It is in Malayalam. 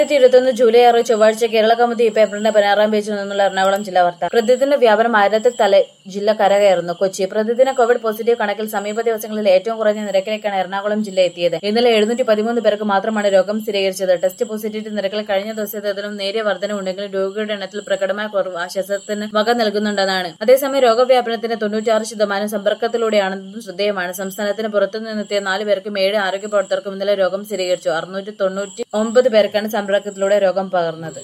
രണ്ടായിരത്തി ഇരുപത്തൊന്ന് ജൂലൈ ആറ് ചൊവ്വാഴ്ച കേരള കൗമുദി ഈ പേപ്പറിന്റെ പതിനാറാം പേജിൽ നിന്നുള്ള എറണാകുളം ജില്ലാ വാർത്ത പ്രതിദിന വ്യാപനം ആയിരത്തിൽ തല ജില്ല കരകയറുന്നു കൊച്ചി പ്രതിദിന കോവിഡ് പോസിറ്റീവ് കണക്കിൽ സമീപ ദിവസങ്ങളിൽ ഏറ്റവും കുറഞ്ഞ നിരക്കിലേക്കാണ് എറണാകുളം ജില്ല എത്തിയത് ഇന്നലെ എഴുന്നൂറ്റി പതിമൂന്ന് പേർക്ക് മാത്രമാണ് രോഗം സ്ഥിരീകരിച്ചത് ടെസ്റ്റ് പോസിറ്റിവിറ്റി നിരക്കിൽ കഴിഞ്ഞ ദിവസത്തേതിലും നേരിയ വർധനവുണ്ടെങ്കിലും രോഗികളുടെ എണ്ണത്തിൽ പ്രകടമായ കുറവ് ആശ്വാസത്തിന് വക നൽകുന്നുണ്ടെന്നാണ് അതേസമയം രോഗവ്യാപനത്തിന്റെ തൊണ്ണൂറ്റിയാറ് ശതമാനം സമ്പർക്കത്തിലൂടെയാണെന്നതും ശ്രദ്ധേയമാണ് സംസ്ഥാനത്തിന് പുറത്തുനിന്നെത്തിയ നാല് പേർക്കും ഏഴ് ആരോഗ്യ പ്രവർത്തകർക്കും ഇന്നലെ രോഗം സ്ഥിരീകരിച്ചു അറുന്നൂറ്റി തൊണ്ണൂറ്റി ഒമ്പത് പേർക്കാണ് സമ്പർക്കത്തിലൂടെ രോഗം പകർന്നത്